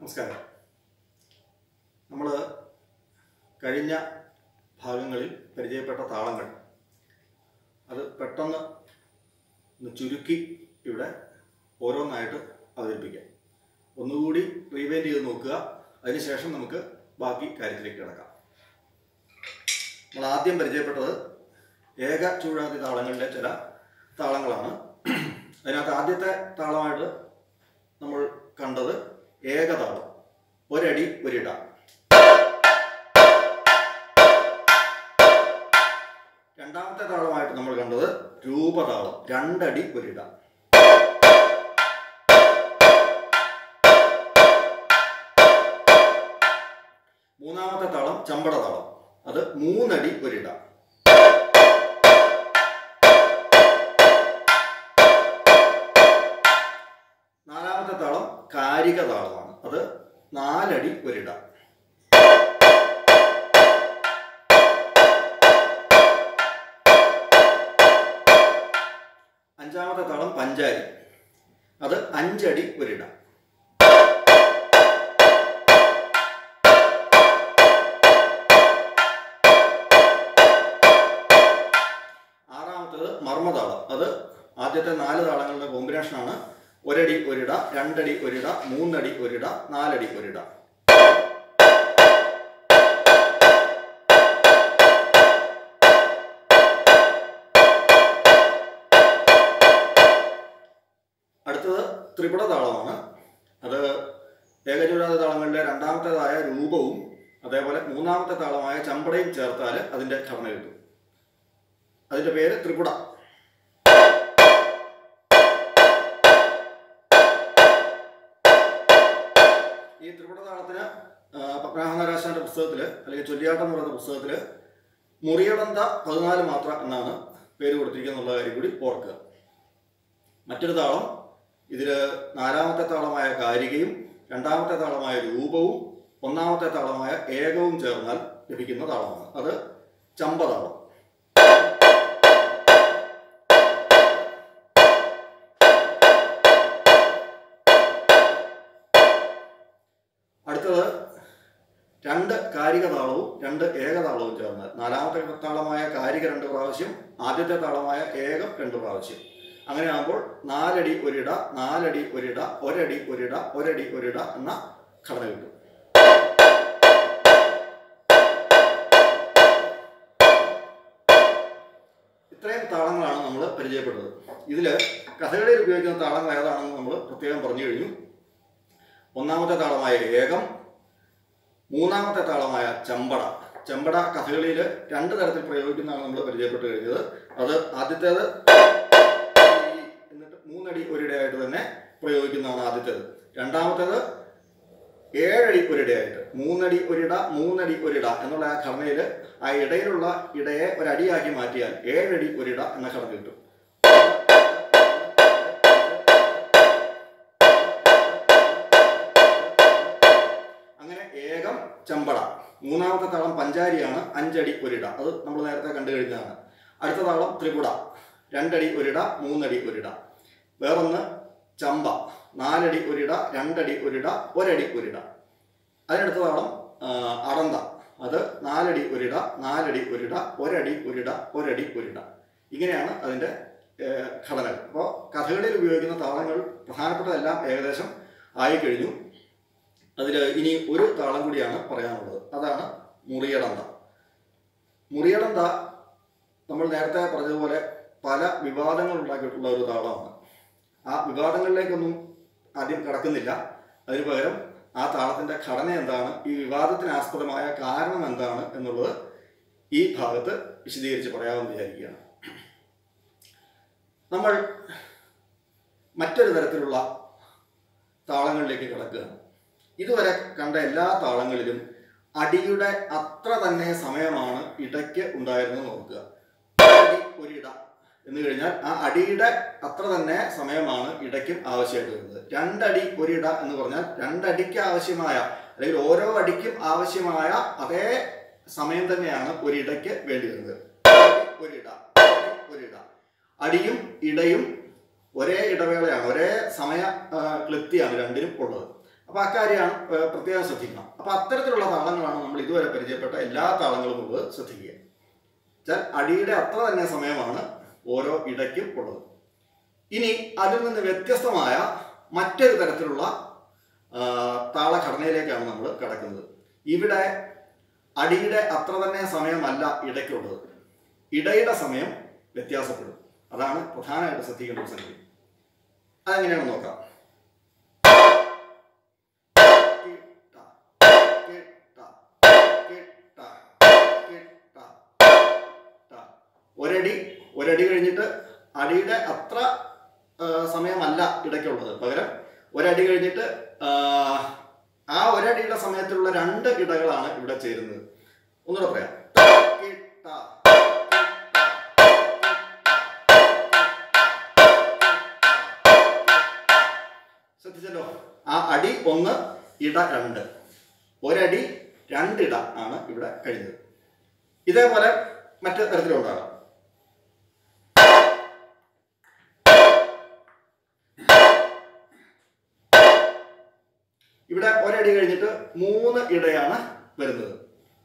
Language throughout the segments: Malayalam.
നമസ്കാരം നമ്മൾ കഴിഞ്ഞ ഭാഗങ്ങളിൽ പരിചയപ്പെട്ട താളങ്ങൾ അത് പെട്ടെന്ന് ഒന്ന് ചുരുക്കി ഇവിടെ ഓരോന്നായിട്ട് അവതരിപ്പിക്കാം ഒന്നുകൂടി റീവൈൻഡ് ചെയ്ത് നോക്കുക അതിനുശേഷം നമുക്ക് ബാക്കി കാര്യത്തിലേക്ക് കിടക്കാം നമ്മൾ ആദ്യം പരിചയപ്പെട്ടത് ഏക ചൂഴാതി താളങ്ങളിലെ ചില താളങ്ങളാണ് അതിനകത്ത് ആദ്യത്തെ താളമായിട്ട് നമ്മൾ കണ്ടത് ഏകതാളം ഒരടി ഒരിട രണ്ടാമത്തെ താളമായിട്ട് നമ്മൾ കണ്ടത് രൂപതാളം രണ്ടടി ഒരിട മൂന്നാമത്തെ താളം ചമ്പട താളം അത് മൂന്നടി ഒരിട നാലാമത്തെ താളം കാരിക താളമാണ് അത് നാലടി ഒരിട അഞ്ചാമത്തെ താളം പഞ്ചാരി അത് അഞ്ചടി ഒരിട ആറാമത്തേത് മർമ്മതാളം അത് ആദ്യത്തെ നാല് താളങ്ങളുടെ കോമ്പിനേഷനാണ് ഒരടി ഒരിട രണ്ടടി ഒരിട മൂന്നടി ഒരിട നാലടി ഒരിട അടുത്തത് ത്രിപുട താളമാണ് അത് ഏകചൂരാത താളങ്ങളിലെ രണ്ടാമത്തേതായ രൂപവും അതേപോലെ മൂന്നാമത്തെ താളമായ ചമ്പടയും ചേർത്താൽ അതിൻ്റെ ഘടന കിട്ടും അതിൻ്റെ പേര് ത്രിപുട ഈ ത്രിപുട താളത്തിന് പത്മനാഭനാരാശാന്റെ പുസ്തകത്തിൽ അല്ലെങ്കിൽ ചൊല്ലിയാട്ടം എന്ന് പറയുന്ന പുസ്തകത്തിൽ മുറിയടന്ത പതിനാല് മാത്ര എന്നാണ് പേര് കൊടുത്തിരിക്കുക എന്നുള്ള കാര്യം കൂടി ഓർക്കുക മറ്റൊരു താളം ഇതിൽ നാലാമത്തെ താളമായ കാരികയും രണ്ടാമത്തെ താളമായ രൂപവും ഒന്നാമത്തെ താളമായ ഏകവും ചേർന്നാൽ ലഭിക്കുന്ന താളമാണ് അത് ചമ്പതാളം അടുത്തത് രണ്ട് കാരിക താളവും രണ്ട് ഏകതാളവും ചേർന്ന് നാലാമത്തെ താളമായ കാരിക രണ്ട് പ്രാവശ്യം ആദ്യത്തെ താളമായ ഏകം രണ്ട് പ്രാവശ്യം അങ്ങനെയാകുമ്പോൾ നാലടി ഒരിട നാലടി ഒരിട ഒരടി ഒരിട ഒരടി ഒരിട എന്ന ഘടന കിട്ടും ഇത്രയും താളങ്ങളാണ് നമ്മൾ പരിചയപ്പെട്ടത് ഇതിൽ കഥകളിയിൽ ഉപയോഗിക്കുന്ന താളങ്ങൾ ഏതാണെന്ന് നമ്മൾ പ്രത്യേകം പറഞ്ഞു കഴിഞ്ഞു ഒന്നാമത്തെ താളമായ ഏകം മൂന്നാമത്തെ താളമായ ചമ്പട ചെമ്പട കഥകളിയിൽ രണ്ട് തരത്തിൽ പ്രയോഗിക്കുന്നതാണ് നമ്മൾ പരിചയപ്പെട്ട് കഴിഞ്ഞത് അത് ആദ്യത്തേത് എന്നിട്ട് മൂന്നടി ഒരിടയായിട്ട് തന്നെ പ്രയോഗിക്കുന്നതാണ് ആദ്യത്തേത് രണ്ടാമത്തേത് ഏഴടി ഒരിടയായിട്ട് മൂന്നടി ഒരിട മൂന്നടി ഒരിട എന്നുള്ള ആ ഘടനയിൽ ആ ഇടയിലുള്ള ഇടയെ ഒരടിയാക്കി മാറ്റിയാൽ ഏഴടി ഒരിട എന്ന ഘടന കിട്ടും അങ്ങനെ ഏകം ചമ്പട മൂന്നാമത്തെ താളം പഞ്ചാരിയാണ് അഞ്ചടി ഒരിട അത് നമ്മൾ നേരത്തെ കണ്ടു കഴിഞ്ഞതാണ് അടുത്ത താളം ത്രിപുട രണ്ടടി ഒരിട മൂന്നടി ഒരിട വേറൊന്ന് ചമ്പ നാലടി ഒരിട രണ്ടടി ഒരിട ഒരടി ഒരിട അതിനടുത്ത താളം ആ, അടന്ത അത് നാലടി ഒരിട നാലടി ഒരിട ഒരടി ഒരിട ഒരടി ഒരിട ഇങ്ങനെയാണ് അതിൻ്റെ ഏഹ്, ഘടനകൾ അപ്പോൾ കഥകളിൽ ഉപയോഗിക്കുന്ന താളങ്ങൾ പ്രധാനപ്പെട്ടതെല്ലാം ഏകദേശം ആയിക്കഴിഞ്ഞു അതിൽ ഇനി ഒരു താളം കൂടിയാണ് പറയാനുള്ളത് അതാണ് മുറിയടന്ത മുറിയടന്ത നമ്മൾ നേരത്തെ പറഞ്ഞതുപോലെ പല വിവാദങ്ങൾ ഉണ്ടാക്കിയിട്ടുള്ള ഒരു താളമാണ് ആ വിവാദങ്ങളിലേക്കൊന്നും ആദ്യം കടക്കുന്നില്ല അതിന് പകരം ആ താളത്തിൻ്റെ ഘടന എന്താണ് ഈ വിവാദത്തിന് ആസ്പദമായ കാരണം എന്താണ് എന്നുള്ളത് ഈ ഭാഗത്ത് വിശദീകരിച്ച് പറയാമെന്ന് വിചാരിക്കുകയാണ് നമ്മൾ മറ്റൊരു തരത്തിലുള്ള താളങ്ങളിലേക്ക് കിടക്കുകയാണ് ഇതുവരെ കണ്ട എല്ലാ താളങ്ങളിലും അടിയുടെ അത്ര തന്നെ സമയമാണ് ഇടയ്ക്ക് ഉണ്ടായിരുന്നത് നോക്കുക അടി ഒരിട എന്ന് കഴിഞ്ഞാൽ ആ അടിയുടെ അത്ര തന്നെ സമയമാണ് ഇടയ്ക്കും ആവശ്യമായിട്ട് വരുന്നത് രണ്ടടി ഒരിട എന്ന് പറഞ്ഞാൽ രണ്ടടിക്ക് ആവശ്യമായ അല്ലെങ്കിൽ ഓരോ അടിക്കും ആവശ്യമായ അതേ സമയം തന്നെയാണ് ഒരിടയ്ക്ക് വേണ്ടി വരുന്നത് ഒരിട ഒരിട അടിയും ഇടയും ഒരേ ഇടവേളയാണ് ഒരേ സമയ ആ, ക്ലിപ്തിയാണ് രണ്ടിനും ഉള്ളത് അപ്പോൾ അക്കാര്യമാണ് ഏർ, പ്രത്യേകം ശ്രദ്ധിക്കണം അപ്പോൾ അത്തരത്തിലുള്ള താളങ്ങളാണ് നമ്മൾ ഇതുവരെ പരിചയപ്പെട്ട എല്ലാ താളങ്ങളും ഉള്ളത് ശ്രദ്ധിക്കുക വെച്ചാൽ അടിയുടെ അത്ര തന്നെ സമയമാണ് ഓരോ ഇടയ്ക്കും ഉള്ളത് ഇനി അതിൽ നിന്ന് വ്യത്യസ്തമായ മറ്റൊരു തരത്തിലുള്ള ആ, താളഘടനയിലേക്കാണ് നമ്മൾ കടക്കുന്നത് ഇവിടെ അടിയുടെ അത്ര തന്നെ സമയമല്ല ഇടയ്ക്കുള്ളത് ഇടയുടെ സമയം വ്യത്യാസപ്പെടും അതാണ് പ്രധാനമായിട്ട് ശ്രദ്ധിക്കേണ്ട ഒരു സംഗതി അതെങ്ങനെയാണെന്ന് നോക്കാം കിട്ട, കിട്ട, കിട്ട, കിട്ട, കിട്ട. ഒരടി ഒരടി കഴിഞ്ഞിട്ട് അടിയുടെ അത്ര ആ, സമയമല്ല ഇടയ്ക്കുള്ളത് പകരം ഒരടി കഴിഞ്ഞിട്ട് ആ, ആ ഒരടിയുടെ സമയത്തുള്ള രണ്ട് ഇടകളാണ് ഇവിടെ ചേരുന്നത് ഒന്നുകൂടെ പറയാം കിട്ട, ശ്രദ്ധിച്ചല്ലോ ആ അടി ഒന്ന് ഇട രണ്ട് ഒരടി രണ്ടിട ആണ് ഇവിടെ കഴിഞ്ഞത് ഇതേപോലെ മറ്റു തരത്തിലുണ്ടാകാം ഇവിടെ ഒരടി കഴിഞ്ഞിട്ട് മൂന്ന് ഇടയാണ് വരുന്നത്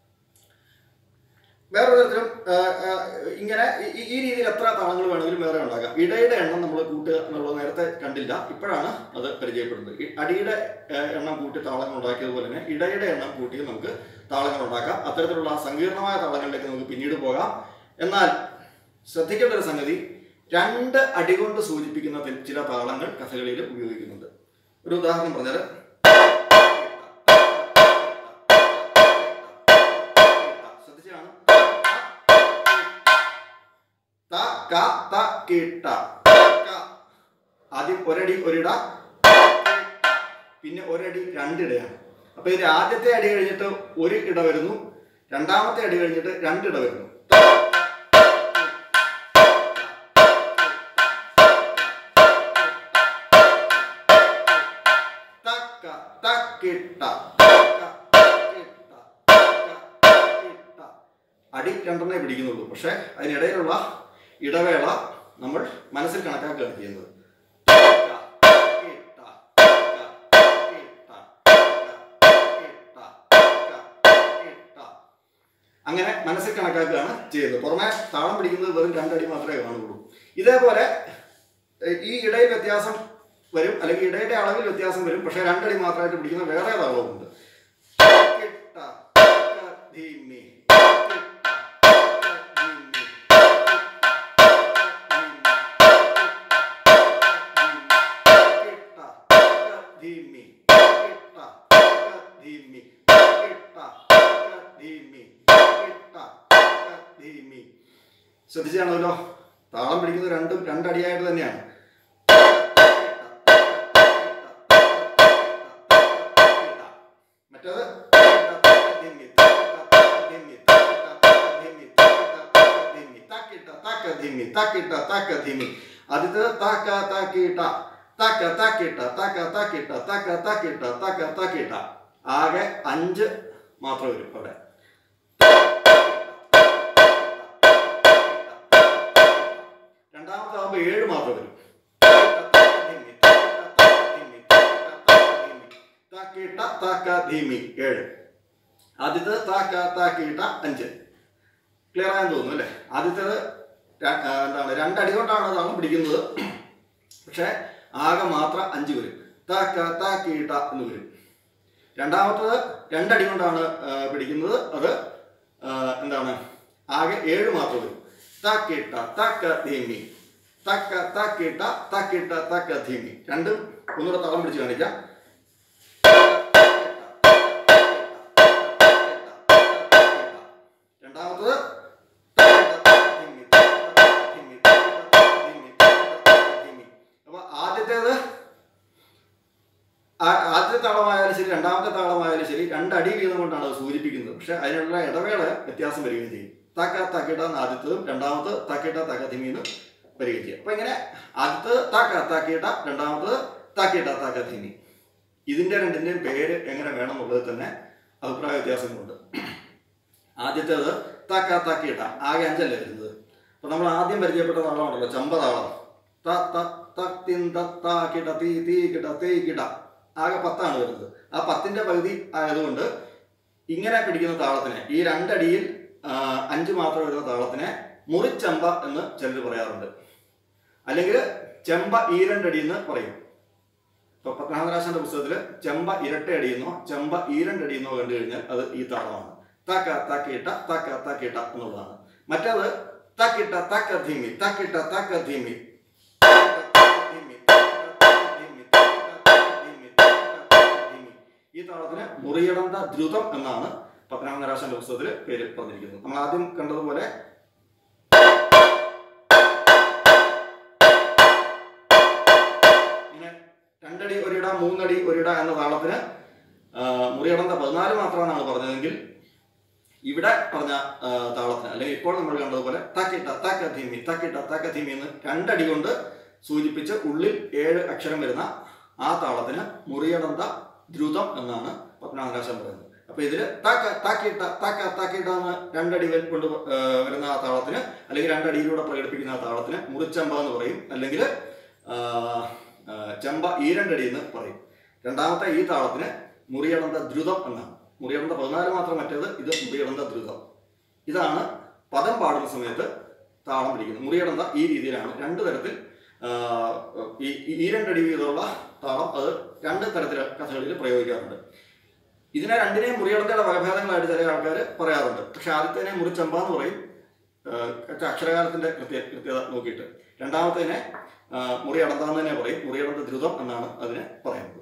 വേറൊരു തരത്തിലും ആ, ആ, ഇങ്ങനെ ഈ- ഈ- ഈ രീതിയിൽ എത്ര താളങ്ങൾ വേണമെങ്കിലും വേറെ ഉണ്ടാക്കാം ഇടയുടെ എണ്ണം നമ്മൾ കൂട്ടുക എന്നുള്ളത് നേരത്തെ കണ്ടില്ല ഇപ്പോഴാണ് അത് പരിചയപ്പെടുന്നത് ഈ അടിയുടെ ആ, എണ്ണം കൂട്ടി താളങ്ങൾ ഉണ്ടാക്കിയതുപോലെ തന്നെ ഇടയുടെ എണ്ണം കൂട്ടി നമുക്ക് താളങ്ങൾ ഉണ്ടാക്കാം അത്തരത്തിലുള്ള സങ്കീർണമായ താളങ്ങളിലേക്ക് നമുക്ക് പിന്നീട് പോകാം എന്നാൽ ശ്രദ്ധിക്കേണ്ട ഒരു സംഗതി രണ്ട് അടി കൊണ്ട് സൂചിപ്പിക്കുന്ന തി- ചില താളങ്ങൾ കഥകളിയിൽ ഉപയോഗിക്കുന്നുണ്ട് ഒരു ഉദാഹരണം പറഞ്ഞാൽ ശ്രദ്ധിച്ചാണ് ത ക ത കിട്ട ക. ആദ്യം ഒരടി ഒരിട പിന്നെ ഒരടി രണ്ടിടയാണ് അപ്പൊ ഇതിന്റെ ആദ്യത്തെ അടി കഴിഞ്ഞിട്ട് ഒരു ഇട വരുന്നു രണ്ടാമത്തെ അടി കഴിഞ്ഞിട്ട് രണ്ടിട വരുന്നു തക്ക തക്കിട്ട തക്ക തക്കിട്ട തക്ക തക്കിട്ട. അടി രണ്ടെണ്ണേ പിടിക്കുന്നുള്ളൂ പക്ഷെ അതിനിടയിലുള്ള ഇടവേള നമ്മൾ മനസ്സിൽ കണക്കാക്കുകയാണ് ചെയ്യുന്നത് തക്ക, തക്കിട്ട, തക്ക, തക്കിട്ട, തക്ക, തക്കിട്ട, തക്ക, തക്കിട്ട. അങ്ങനെ മനസ്സിൽ കണക്കാക്കുകയാണ് ചെയ്യുന്നത് പുറമെ താളം പിടിക്കുന്നത് വെറും രണ്ടടി മാത്രമേ കാണുകയുള്ളൂ ഇതേപോലെ ഏഹ്, ഈ ഇടയിൽ വ്യത്യാസം വരും അല്ലെങ്കിൽ ഇടയുടെ അളവിൽ വ്യത്യാസം വരും പക്ഷേ രണ്ടടി മാത്രമായിട്ട് പിടിക്കുന്ന വേറെ താളവുമുണ്ട് കിട്ട, തക്ക, ധീമി, കിട്ട, തക്ക, ധീമി, കിട്ട, തക്ക, ധീമി, കിട്ട, തക്ക, ധീമി, കിട്ട, തക്ക, ധീമി, കിട്ട, തക്ക, ധീമി. ശ്രദ്ധിച്ചാണല്ലോ താളം പിടിക്കുന്നത് രണ്ടും രണ്ടടിയായിട്ട് തന്നെയാണ് മറ്റേത് ആദ്യത്തേത് താക്ക താക്കിട്ട തക്ക തക്കിട്ട തക്ക തക്കിട്ട തക്ക തക്കിട്ട തക്ക തക്കിട്ട ആകെ അഞ്ച് മാത്രം വരും അവിടെ രണ്ടാമത്തെ ആകുമ്പോൾ ഏഴ് മാത്രം വരും താക്കിട്ട താക്ക ധീമി ഏഴ് ആദ്യത്തേത് താക്ക താക്കിട്ട അഞ്ച് ക്ലിയർ ആയെന്ന് തോന്നുന്നു അല്ലേ ആദ്യത്തേത് ര- ആ, എന്താണ് രണ്ടടി കൊണ്ടാണ് താളം പിടിക്കുന്നത് പക്ഷേ ആകെ മാത്രം അഞ്ച് വരും താക്ക താക്കിട്ട എന്ന് വരും രണ്ടാമത്തത് രണ്ടടി കൊണ്ടാണ് ആ, പിടിക്കുന്നത് അത് ആ, എന്താണ് ആകെ ഏഴ് മാത്രം വരും താക്കിട്ട തക്ക ധീമി തക്ക താക്കിട്ട തക്കിട്ട തക്ക ധീമി രണ്ടും ഒന്നുകൂടെ തളം പിടിച്ച് കാണിക്കാം രണ്ടാമത്തത് അപ്പൊ ആദ്യത്തേത് ആ- ആദ്യത്തെ താളമായാലും ശരി രണ്ടാമത്തെ താളമായാലും ശരി രണ്ടടി വീതം കൊണ്ടാണ് അത് സൂചിപ്പിക്കുന്നത് പക്ഷെ അതിനുള്ള ഇടവേള വ്യത്യാസം വരികയും ചെയ്യും താക്ക താക്കിട്ട എന്ന് ആദ്യത്തതും രണ്ടാമത് താക്കിട്ട താക്കത്തിമീന്ന് വരികയും ചെയ്യും അപ്പൊ ഇങ്ങനെ ആദ്യത്തത് താക്ക താക്കിട്ട രണ്ടാമത്തത് താക്കിട്ട താക്കത്തിമി ഇതിന്റെ രണ്ടിന്റെയും പേര് എങ്ങനെ വേണം എന്നുള്ളത് തന്നെ അഭിപ്രായ വ്യത്യാസങ്ങളുണ്ട് ആദ്യത്തേത് താക്ക താക്കിട്ട ആകെ അഞ്ചല്ലേ വരുന്നത് അപ്പൊ നമ്മൾ ആദ്യം പരിചയപ്പെട്ട താളമുണ്ടല്ലോ ചമ്പതാളം ത ത ത തിൻ ത താ കിട തീ തീ കിട തേ കിട ആകെ പത്താണ് വരുന്നത് ആ പത്തിന്റെ പകുതി ആയതുകൊണ്ട് ഇങ്ങനെ പിടിക്കുന്ന താളത്തിന് ഈ രണ്ടടിയിൽ ആ, അഞ്ച് മാത്രം വരുന്ന താളത്തിനെ മുറിച്ചെമ്പ എന്ന് ചിലർ പറയാറുണ്ട് അല്ലെങ്കിൽ ചെമ്പ ഈരണ്ടടി എന്ന് പറയും ഇപ്പൊ പത്മനാഭരാശന്റെ പുസ്തകത്തിൽ ചെമ്പ ഇരട്ടയടിയെന്നോ ചെമ്പ ഈരണ്ടടിയെന്നോ കണ്ടു കഴിഞ്ഞാൽ അത് ഈ താളമാണ് താക്ക താക്കിയിട്ട താക്ക താക്കിയിട്ട എന്നുള്ളതാണ് മറ്റേത് താക്കിട്ട താക്ക ധീമി താക്കിട്ട താക്ക ധീമി ഈ താളത്തിന് മുറിയടന്ത ദ്രുതം എന്നാണ് പത്മനാഭരാശന്റെ പുസ്തകത്തിൽ പേര് പറഞ്ഞിരിക്കുന്നത് നമ്മൾ ആദ്യം കണ്ടതുപോലെ ഇങ്ങനെ രണ്ടടി ഒരിട മൂന്നടി ഒരിട എന്ന താളത്തിന് ആ, മുറിയടന്ത പതിനാല് മാത്രമാണ് പറഞ്ഞതെങ്കിൽ ഇവിടെ പറഞ്ഞ ആ, താളത്തിന് അല്ലെങ്കിൽ ഇപ്പോൾ നമ്മൾ കണ്ടതുപോലെ തക്കിട്ട തക്ക ധീമി തക്കിട്ട തക്ക ധീമി എന്ന് രണ്ടടി കൊണ്ട് സൂചിപ്പിച്ച് ഉള്ളിൽ ഏഴ് അക്ഷരം വരുന്ന ആ താളത്തിന് മുറിയടന്ത ദ്രുതം എന്നാണ് പത്മനാഭരാശൻ പറയുന്നത് അപ്പൊ ഇതില് താക്ക താക്കിട്ട താക്ക താക്കിട്ട എന്ന് രണ്ടടി വ- കൊണ്ട് ആ, വരുന്ന ആ താളത്തിന് അല്ലെങ്കിൽ രണ്ടടിയിലൂടെ പ്രകടിപ്പിക്കുന്ന ആ താളത്തിന് മുറിച്ചമ്പ എന്ന് പറയും അല്ലെങ്കിൽ ആ, ആ, ചെമ്പ ഈരണ്ടടി എന്ന് പറയും രണ്ടാമത്തെ ഈ താളത്തിന് മുറിയടന്ത ദ്രുതം എന്നാണ് മുറിയടന്ത പതിനാല് മാത്രം മറ്റേത് ഇത് മുറിയടന്ത ദ്രുതം ഇതാണ് പദം പാടുന്ന സമയത്ത് താളം പിടിക്കുന്നത് മുറിയടന്ത ഈ രീതിയിലാണ് രണ്ട് തരത്തിൽ ആ, ഈ ഈ- ഈ രണ്ടടി വീതമുള്ള താളം അത് രണ്ട് തരത്തിൽ കഥകളിൽ പ്രയോഗിക്കാറുണ്ട് ഇതിനെ രണ്ടിനെയും മുറിയടന്തയുടെ വകഭേദങ്ങളായിട്ട് ചില ആൾക്കാർ പറയാറുണ്ട് പക്ഷെ ആദ്യത്തേനെ മുറിച്ചമ്പ എന്ന് പറയും ആ, അക്ഷരകാലത്തിന്റെ കൃത്യ കൃത്യത നോക്കിയിട്ട് രണ്ടാമത്തേനെ ആ, മുറിയടന്ത എന്ന് തന്നെ പറയും മുറിയടന്ത ദ്രുതം എന്നാണ് അതിനെ പറയുന്നത്